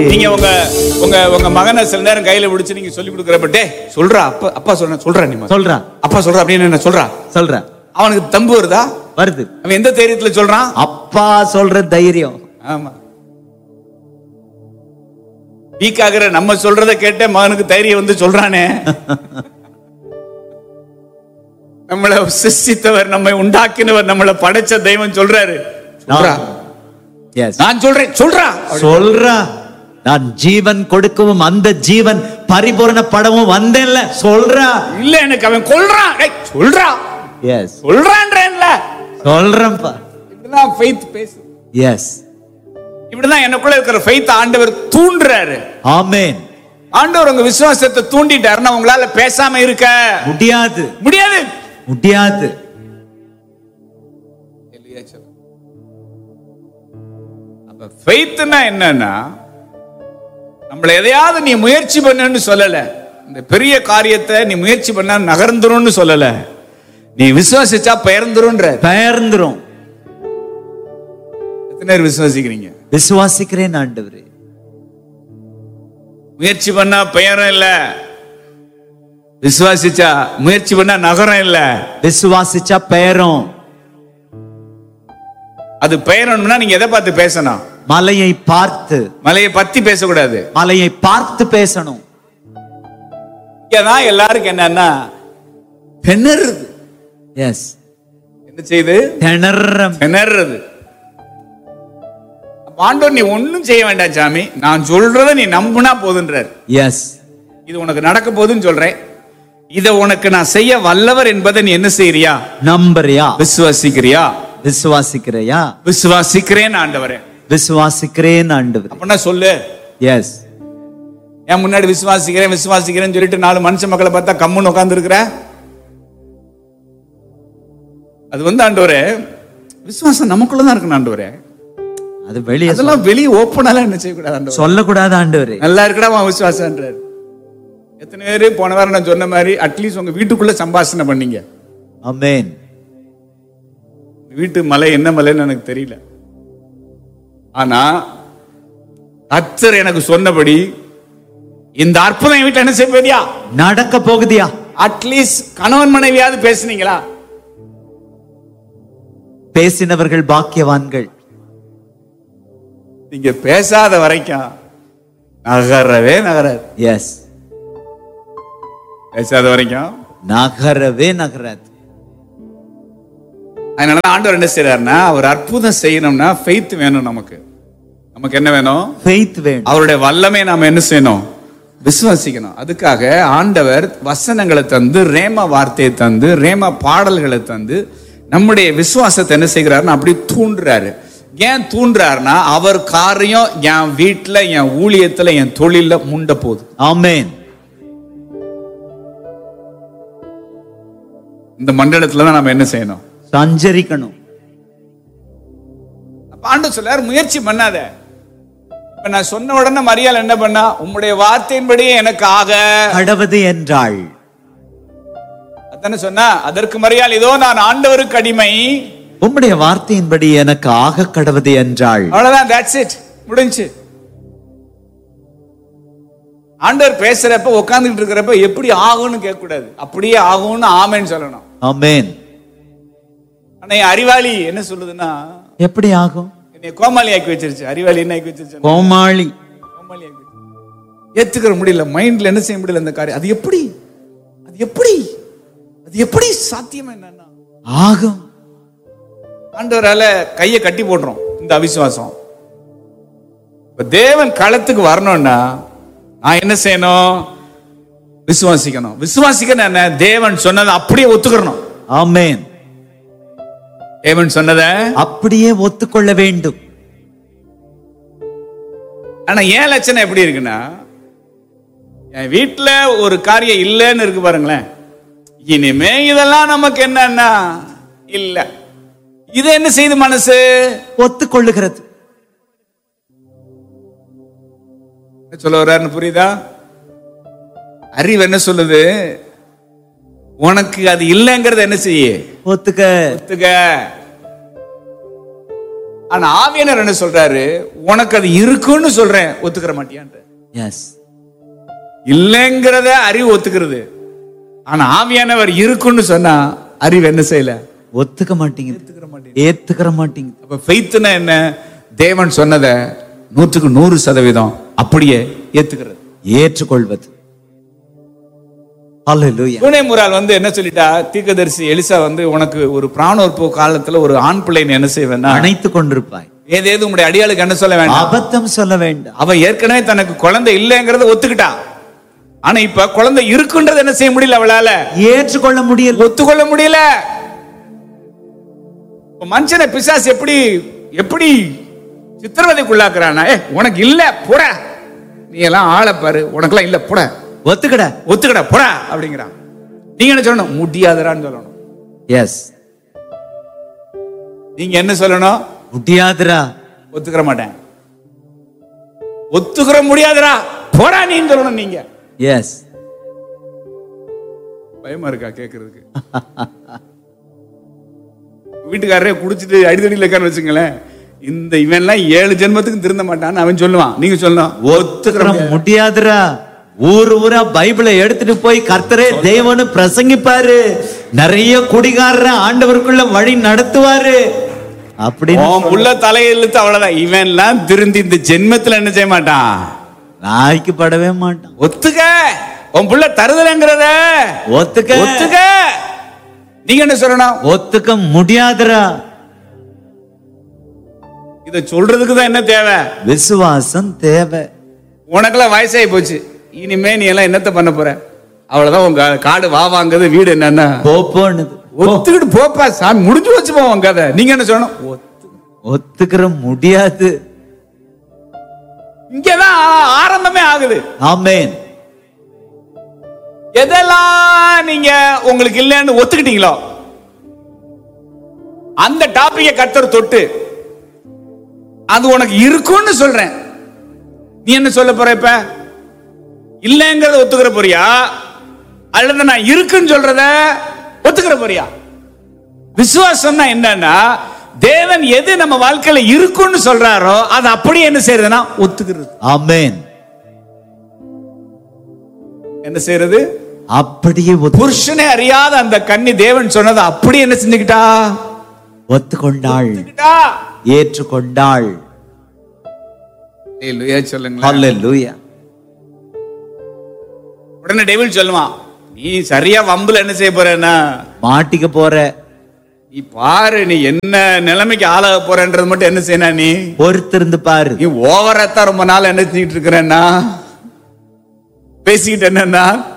நீங்க உங்க உங்க உங்க மகனை சில நேரம் கையில பிடிச்சு நீங்க சொல்லி கொடுக்குறப்ப டே சொல்றா அப்பா அப்பா சொல்றேன் சொல்றா நீ முதல்ல. சொல்றான் அப்பா சொல்றா அப்படின்னு என்ன சொல்றா சொல்றேன் அவனுக்கு தம்பு வருதா வருது அவன் எந்த தைரியத்துல சொல்றான் அப்பா சொல்ற தைரியம் ஆமா வீக் ஆகுற நம்ம சொல்றத கேட்ட மகனுக்கு தைரியம் வந்து சொல்றானே நம்மள சிருஷ்டித்தவர் நம்மை உண்டாக்கினவர் நம்மள படைச்ச தெய்வம் சொல்றாரு சொல்றா எஸ் நான் சொல்றேன் சொல்றா சொல்றா நான் ஜீவன் கொடுக்கவும் அந்த ஜீவன் பரிபூரணப்படவும் வந்தேன்ல சொல்றா இல்ல எனக்கு அவன் கொல்றான் டேய், சொல்றா எஸ் சொல்றான்றேன்ல சொல்றேன்ப்பா இப்படிதான் ஃபெய்த் பேசு எஸ் இப்படிதான் எனக்குள்ள இருக்கிற ஃபெய்த் ஆண்டவர் தூண்டுறாரு ஆமென் ஆண்டவர் உங்க விசுவாசத்தை தூண்டிட்டாருன்னா உங்களால பேசாம இருக்க முடியாது முடியாது முடியாது அப்ப ஃபெய்த்னா என்னன்னா நம்மள எதையாவது நீ முயற்சி பண்ணுன்னு சொல்லல இந்த பெரிய காரியத்தை நீ முயற்சி பண்ணா நகர்ந்துரும்னு சொல்லல நீ விசுவாசிச்சா பெயர்ந்துரும்ன்ற பெயர்ந்துரும் எத்தனை பேர் விசுவாசிக்கிறீங்க விசுவாசிக்கிறேன் ஆண்டவரே முயற்சி பண்ணா பெயரும் இல்ல விசுவாசிச்சா முயற்சி பண்ணா நகரம் இல்ல விசுவாசிச்சா பெயரும் அது பெயரணும்னா நீங்க எதை பார்த்து பேசணும் மலையை பார்த்து மலையை பத்தி பேசக்கூடாது மலையை பார்த்து பேசணும் இங்கதான் எல்லாருக்கும் என்னன்னா திணறுது எஸ் என்ன செய்யுது திணறம் திணறுறது அப்ப ஆண்டவர் நீ ஒண்ணும் செய்ய வேண்டாம் சாமி நான் சொல்றத நீ நம்புனா போதுன்றார் எஸ் இது உனக்கு நடக்க போகுதுன்னு சொல்றேன் இதை உனக்கு நான் செய்ய வல்லவர் என்பதை நீ என்ன செய்யறியா நம்புறியா விசுவாசிக்கிறியா விசுவாசிக்கிறையா விசுவாசிக்கிறேன் ஆண்டவரே விசுவாசிக்கிறேன் ஆண்டவர் அப்படின்னா சொல்லு எஸ் என் முன்னாடி விசுவாசிக்கிறேன் விசுவாசிக்கிறேன்னு சொல்லிட்டு நாலு மனுஷ மக்களை பார்த்தா கம்முன்னு உட்கார்ந்து இருக்கிற அது வந்து ஆண்டவரே விசுவாசம் நமக்குள்ளதான் இருக்கணும் ஆண்டவரே அது வெளியே அதெல்லாம் வெளியே ஓப்பனாலாம் என்ன செய்யக்கூடாது ஆண்டவரே சொல்லக்கூடாது ஆண்டவரே நல்லா இருக்கடா அவன் விசுவாசன்றார் எத்தனை பேர் போன வாரம் நான் சொன்ன மாதிரி அட்லீஸ்ட் உங்க வீட்டுக்குள்ள சம்பாஷணை பண்ணீங்க அமேன் வீட்டு மலை என்ன மலைன்னு எனக்கு தெரியல ஆனா கர்த்தர் எனக்கு சொன்னபடி இந்த அற்புதம் என் வீட்டுல என்ன செய்ய போதியா நடக்க போகுதியா அட்லீஸ்ட் கணவன் மனைவியாவது பேசுனீங்களா பேசினவர்கள் பாக்கியவான்கள் நீங்க பேசாத வரைக்கும் நகரவே நகராது எஸ் பேசாத வரைக்கும் நகரவே நகராது அதனாலதான் ஆண்டவர் என்ன செய்யறாருன்னா அவர் அற்புதம் செய்யணும்னா ஃபெய்த் வேணும் நமக்கு நமக்கு என்ன வேணும் ஃபெய்த் வேணும் அவருடைய வல்லமை நாம என்ன செய்யணும் விசுவாசிக்கணும் அதுக்காக ஆண்டவர் வசனங்களை தந்து ரேம வார்த்தையை தந்து ரேம பாடல்களை தந்து நம்முடைய விசுவாசத்தை என்ன செய்கிறாருன்னா அப்படி தூண்டுறாரு ஏன் தூண்டுறாருன்னா அவர் காரியம் என் வீட்டுல என் ஊழியத்துல என் தொழில முண்ட போகுது ஆமென் இந்த மண்டலத்துல தான் நம்ம என்ன செய்யணும் சஞ்சரிக்கணும் அப்ப ஆண்டு சொல்லார் முயற்சி பண்ணாத இப்ப நான் சொன்ன உடனே மரியாள் என்ன பண்ணா உம்முடைய வார்த்தையின்படியே எனக்கு ஆக கடவது என்றாள் அதானே சொன்னா அதற்கு மரியாள் இதோ நான் ஆண்டவருக்கு அடிமை உம்முடைய வார்த்தையின்படி எனக்கு ஆக கடவது என்றாள் அவ்வளவுதான் that's it முடிஞ்சு ஆண்டவர் பேசுறப்ப உட்கார்ந்துட்டு இருக்கிறப்ப எப்படி ஆகும்னு கேட்க கூடாது அப்படியே ஆகும்னு ஆமென்னு சொல்லணும் ஆமென் ஆனா என் அறிவாளி என்ன சொல்லுதுன்னா எப்படி ஆகும் என்னை கோமாளி ஆக்கி வச்சிருச்சு அறிவாளி என்ன ஆக்கி வச்சிருச்சு கோமாளி கோமாளி ஆக்கி வச்சிருச்சு. ஏத்துக்கிற முடியல மைண்ட்ல என்ன செய்ய முடியல அந்த காரியம் அது எப்படி அது எப்படி அது எப்படி சாத்தியம் என்னன்னா ஆகும் ஆண்டவரால கையை கட்டி போடுறோம் இந்த அவிசுவாசம் இப்ப தேவன் களத்துக்கு வரணும்னா நான் என்ன செய்யணும் விசுவாசிக்கணும் விசுவாசிக்கணும் என்ன தேவன் சொன்னதை அப்படியே ஒத்துக்கிறணும் ஆமென் தேவன் சொன்னதை அப்படியே ஒத்துக்கொள்ள வேண்டும் ஆனா ஏன் லட்சணம் எப்படி இருக்குன்னா என் வீட்டுல ஒரு காரியம் இல்லைன்னு இருக்கு பாருங்களேன் இனிமே இதெல்லாம் நமக்கு என்னன்னா இல்ல இது என்ன செய்யுது மனசு ஒத்துக்கொள்ளுகிறது என்ன சொல்ல வர்றாருன்னு புரியுதா அறிவு என்ன சொல்லுது உனக்கு அது இல்லைங்கிறத என்ன செய்ய ஒத்துக்க ஒத்துக்க ஆனா ஆவியானவர் என்ன சொல்றாரு உனக்கு அது இருக்குன்னு சொல்றேன் ஒத்துக்கிற மாட்டியான்ற எஸ் இல்லைங்கிறத அறிவு ஒத்துக்கிறது ஆனா ஆவியானவர் இருக்குன்னு சொன்னா அறிவு என்ன செய்யல ஒத்துக்க மாட்டேங்குது ஏத்துக்கிற மாட்டேங்குது அப்ப ஃபெய்த்னா என்ன தேவன் சொன்னதை நூற்றுக்கு நூறு சதவீதம் அப்படியே ஏத்துக்கிறது ஏற்றுக்கொள்வது ஹalleluya பூனே முறால் வந்து என்ன சொல்லிட்டா தீர்க்கதரிசி எலிசா வந்து உனக்கு ஒரு பிராணோற்பு காலத்துல ஒரு ஆண் பிள்ளைன்னு என்ன செய்வேன்னா அணைத்து கொண்டிருப்பாய் ஏதேது உங்களுடைய அடியாளுக்கு என்ன சொல்ல வேண்டாம் அபத்தம் சொல்ல வேண்டாம் அவ ஏற்கனவே தனக்கு குழந்தை இல்லைங்கிறத ஒத்துக்கிட்டா ஆனா இப்ப குழந்தை இருக்குன்றது என்ன செய்ய முடியல அவளால ஏற்றுக்கொள்ள முடியல ஒத்துக்கொள்ள முடியல இப்ப மனுஷனை பிசாசு எப்படி எப்படி சித்திரவதைக்குள்ளாக்குறானா ஏ உனக்கு இல்ல போட நீ எல்லாம் ஆளை பாரு உனக்கெல்லாம் இல்ல போட ஒத்துக்கட ஒத்துக்கடா போடா அப்படிங்கிறான் நீங்க என்ன சொல்லணும் முடியாதடான்னு சொல்லணும் எஸ் நீங்க என்ன சொல்லணும் முடியாதுடா ஒத்துக்கிற மாட்டேன் ஒத்துக்கிற முடியாதுடா போடா நீன்னு சொல்லணும் நீங்க எஸ் பயமா இருக்கா கேக்குறதுக்கு வீட்டுக்காரரே குடிச்சிட்டு அடிதடியில் இருக்கான்னு வச்சுங்களேன் இந்த இவன்லாம் ஏழு ஜென்மத்துக்கு திருந்த மாட்டான்னு அவன் சொல்லுவான் நீங்க சொல்லணும் ஒத்துக்கிற ஒத்துக்கிற முடியாதுடா ஊர் ஊரா பைபிளை எடுத்துட்டு போய் கர்த்தரே தேவனு பிரசங்கிப்பாரு நிறைய குடிகாரர ஆண்டவருக்குள்ள வழி நடத்துவாரு அப்படின்னு உன் புள்ள தலையெழுத்து அவ்வளவுதான் இவன்லாம் திருந்தி இந்த ஜென்மத்துல என்ன செய்ய மாட்டான் நாய்க்கு படவே மாட்டான் ஒத்துக்க உன் புள்ள தருதலைங்கிறத ஒத்துக்க ஒத்துக்க நீங்க என்ன சொல்லணும் ஒத்துக்க முடியாதுடா இத சொல்றதுக்கு தான் என்ன தேவை விசுவாசம் தேவை உனக்கெல்லாம் வயசாகி போச்சு இனிமே நீ எல்லாம் என்னத்த பண்ண போற அவ்வளவுதான் உங்க காடு வா வாங்குறது வீடு என்னன்னா போப்போன்னுது ஒத்துக்கிட்டு போப்பா சாமி முடிஞ்சு வச்சு போவோம் கதை நீங்க என்ன சொல்லணும் ஒத்து- ஒத்துக்கிற முடியாது இங்கதான் ஆரம்பமே ஆகுது ஆமென் எதெல்லாம் நீங்க உங்களுக்கு இல்லைன்னு ஒத்துக்கிட்டீங்களோ அந்த டாபிக்கை கர்த்தர் தொட்டு அது உனக்கு இருக்கும்னு சொல்றேன் நீ என்ன சொல்ல போற இப்ப இல்லைங்கிறத ஒத்துக்கிற போறியா அல்லது நான் இருக்குன்னு சொல்றத ஒத்துக்கிற போறியா விசுவாசம்னா என்னன்னா தேவன் எது நம்ம வாழ்க்கையில இருக்குன்னு சொல்றாரோ அது அப்படியே என்ன செய்யறதுன்னா ஒத்துக்கிறது ஆமென் என்ன செய்யறது அப்படியே ஒத்து- புருஷனே அறியாத அந்த கன்னி தேவன் சொன்னதை அப்படியே என்ன செஞ்சுக்கிட்டா ஒத்துக்கொண்டாள் ஒத்துக்கிட்டா ஏற்றுக்கொண்டாள் ஹalleluya சொல்லுங்களேன் ஹalleluya உடனே டெவில் சொல்லுவான் நீ சரியா வம்புல என்ன செய்ய போறேன்னா மாட்டிக்க போற நீ பாரு நீ என்ன நிலைமைக்கு ஆளாக போறன்றது மட்டும் என்ன செய்யணும் நீ பொறுத்திருந்து பாரு நீ ஓவரத்தான் ரொம்ப நாள் என்ன செஞ்சுட்டு இருக்கிறேன்னா பேசிக்கிட்டு என்னன்னா